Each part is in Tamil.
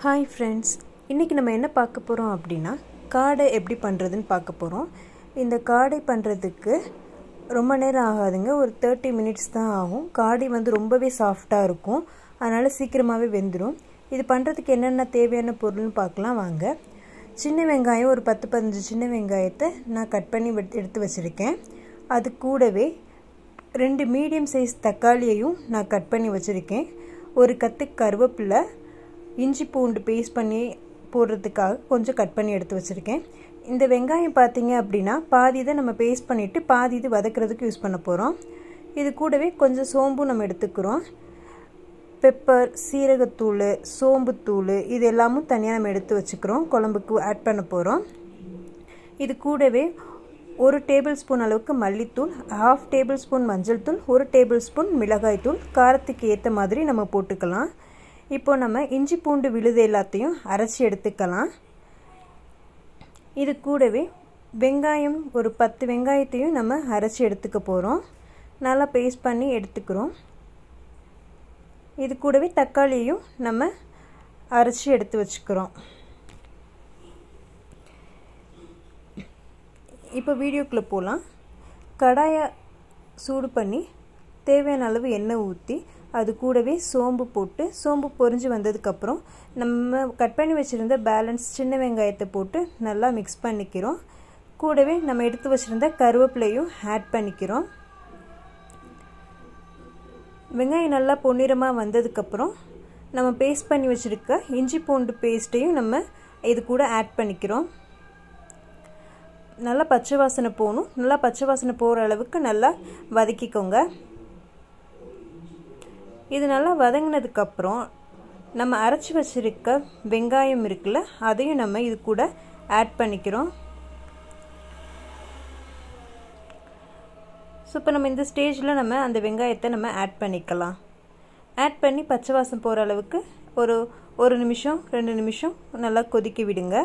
ஹாய் ஃப்ரெண்ட்ஸ் இன்றைக்கி நம்ம என்ன பார்க்க போகிறோம் அப்படின்னா காடை எப்படி பண்ணுறதுன்னு பார்க்க போகிறோம் இந்த காடை பண்ணுறதுக்கு ரொம்ப நேரம் ஆகாதுங்க ஒரு தேர்ட்டி மினிட்ஸ் தான் ஆகும் காடை வந்து ரொம்பவே சாஃப்டாக இருக்கும் அதனால் சீக்கிரமாகவே வெந்துடும் இது பண்ணுறதுக்கு என்னென்ன தேவையான பொருள்னு பார்க்கலாம் வாங்க சின்ன வெங்காயம் ஒரு பத்து பதினஞ்சு சின்ன வெங்காயத்தை நான் கட் பண்ணி எடுத்து வச்சுருக்கேன் அது கூடவே ரெண்டு மீடியம் சைஸ் தக்காளியையும் நான் கட் பண்ணி வச்சுருக்கேன் ஒரு கத்து கருவேப்பிலை இஞ்சி பூண்டு பேஸ்ட் பண்ணி போடுறதுக்காக கொஞ்சம் கட் பண்ணி எடுத்து வச்சுருக்கேன் இந்த வெங்காயம் பார்த்தீங்க அப்படின்னா பாதி இதை நம்ம பேஸ்ட் பண்ணிவிட்டு பாதி இது வதக்கிறதுக்கு யூஸ் பண்ண போகிறோம் இது கூடவே கொஞ்சம் சோம்பும் நம்ம எடுத்துக்கிறோம் பெப்பர் சீரகத்தூள் சோம்புத்தூள் இது எல்லாமும் தனியாக நம்ம எடுத்து வச்சுக்கிறோம் குழம்புக்கு ஆட் பண்ண போகிறோம் இது கூடவே ஒரு டேபிள் ஸ்பூன் அளவுக்கு மல்லித்தூள் ஹாஃப் டேபிள் ஸ்பூன் மஞ்சள் தூள் ஒரு டேபிள் ஸ்பூன் மிளகாய் தூள் காரத்துக்கு ஏற்ற மாதிரி நம்ம போட்டுக்கலாம் இப்போ நம்ம இஞ்சி பூண்டு விழுது எல்லாத்தையும் அரைச்சி எடுத்துக்கலாம் இது கூடவே வெங்காயம் ஒரு பத்து வெங்காயத்தையும் நம்ம அரைச்சி எடுத்துக்க போகிறோம் நல்லா பேஸ்ட் பண்ணி எடுத்துக்கிறோம் இது கூடவே தக்காளியையும் நம்ம அரைச்சி எடுத்து வச்சுக்கிறோம் இப்போ வீடியோக்குள்ளே போகலாம் கடாயை சூடு பண்ணி தேவையான அளவு எண்ணெய் ஊற்றி அது கூடவே சோம்பு போட்டு சோம்பு பொரிஞ்சு வந்ததுக்கப்புறம் நம்ம கட் பண்ணி வச்சுருந்த பேலன்ஸ் சின்ன வெங்காயத்தை போட்டு நல்லா மிக்ஸ் பண்ணிக்கிறோம் கூடவே நம்ம எடுத்து வச்சுருந்த கருவேப்பிலையும் ஆட் பண்ணிக்கிறோம் வெங்காயம் நல்லா பொன்னிறமாக வந்ததுக்கப்புறம் நம்ம பேஸ்ட் பண்ணி வச்சுருக்க இஞ்சி பூண்டு பேஸ்ட்டையும் நம்ம இது கூட ஆட் பண்ணிக்கிறோம் நல்லா பச்சை வாசனை போகணும் நல்லா பச்சை வாசனை போகிற அளவுக்கு நல்லா வதக்கிக்கோங்க இது நல்லா வதங்கினதுக்கப்புறம் நம்ம அரைச்சி வச்சுருக்க வெங்காயம் இருக்குல்ல அதையும் நம்ம இது கூட ஆட் பண்ணிக்கிறோம் ஸோ இப்போ நம்ம இந்த ஸ்டேஜில் நம்ம அந்த வெங்காயத்தை நம்ம ஆட் பண்ணிக்கலாம் ஆட் பண்ணி பச்சை வாசம் போகிற அளவுக்கு ஒரு ஒரு நிமிஷம் ரெண்டு நிமிஷம் நல்லா கொதிக்க விடுங்க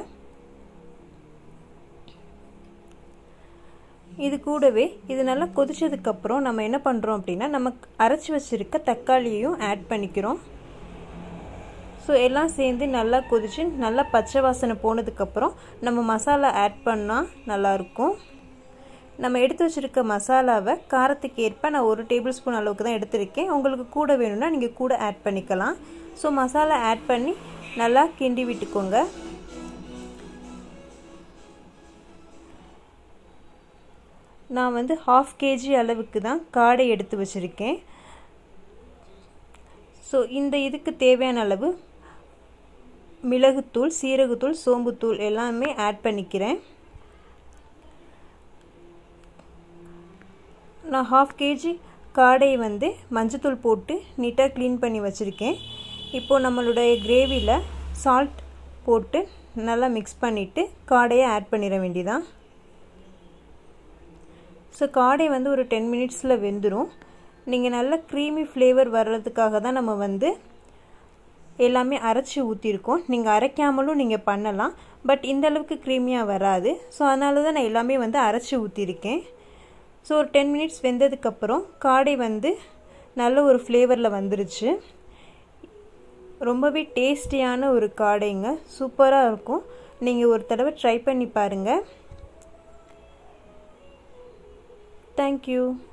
இது கூடவே இது நல்லா கொதிச்சதுக்கப்புறம் நம்ம என்ன பண்ணுறோம் அப்படின்னா நம்ம அரைச்சி வச்சுருக்க தக்காளியையும் ஆட் பண்ணிக்கிறோம் ஸோ எல்லாம் சேர்ந்து நல்லா கொதிச்சு நல்லா பச்சை வாசனை போனதுக்கப்புறம் நம்ம மசாலா ஆட் பண்ணால் நல்லாயிருக்கும் நம்ம எடுத்து வச்சுருக்க மசாலாவை காரத்துக்கு ஏற்ப நான் ஒரு டேபிள் ஸ்பூன் அளவுக்கு தான் எடுத்திருக்கேன் உங்களுக்கு கூட வேணும்னா நீங்கள் கூட ஆட் பண்ணிக்கலாம் ஸோ மசாலா ஆட் பண்ணி நல்லா கிண்டி விட்டுக்கோங்க நான் வந்து ஹாஃப் கேஜி அளவுக்கு தான் காடை எடுத்து வச்சுருக்கேன் ஸோ இந்த இதுக்கு தேவையான அளவு மிளகுத்தூள் சீரகத்தூள் சோம்புத்தூள் எல்லாமே ஆட் பண்ணிக்கிறேன் நான் ஹாஃப் கேஜி காடை வந்து மஞ்சத்தூள் போட்டு நீட்டாக க்ளீன் பண்ணி வச்சுருக்கேன் இப்போது நம்மளுடைய கிரேவியில் சால்ட் போட்டு நல்லா மிக்ஸ் பண்ணிவிட்டு காடையை ஆட் பண்ணிட வேண்டியதான் ஸோ காடை வந்து ஒரு டென் மினிட்ஸில் வெந்துடும் நீங்கள் நல்ல க்ரீமி ஃப்ளேவர் வர்றதுக்காக தான் நம்ம வந்து எல்லாமே அரைச்சி ஊற்றிருக்கோம் நீங்கள் அரைக்காமலும் நீங்கள் பண்ணலாம் பட் இந்த அளவுக்கு க்ரீமியாக வராது ஸோ அதனால தான் நான் எல்லாமே வந்து அரைச்சி ஊற்றிருக்கேன் ஸோ ஒரு டென் மினிட்ஸ் வெந்ததுக்கப்புறம் காடை வந்து நல்ல ஒரு ஃப்ளேவரில் வந்துருச்சு ரொம்பவே டேஸ்டியான ஒரு காடைங்க சூப்பராக இருக்கும் நீங்கள் ஒரு தடவை ட்ரை பண்ணி பாருங்கள் Thank you.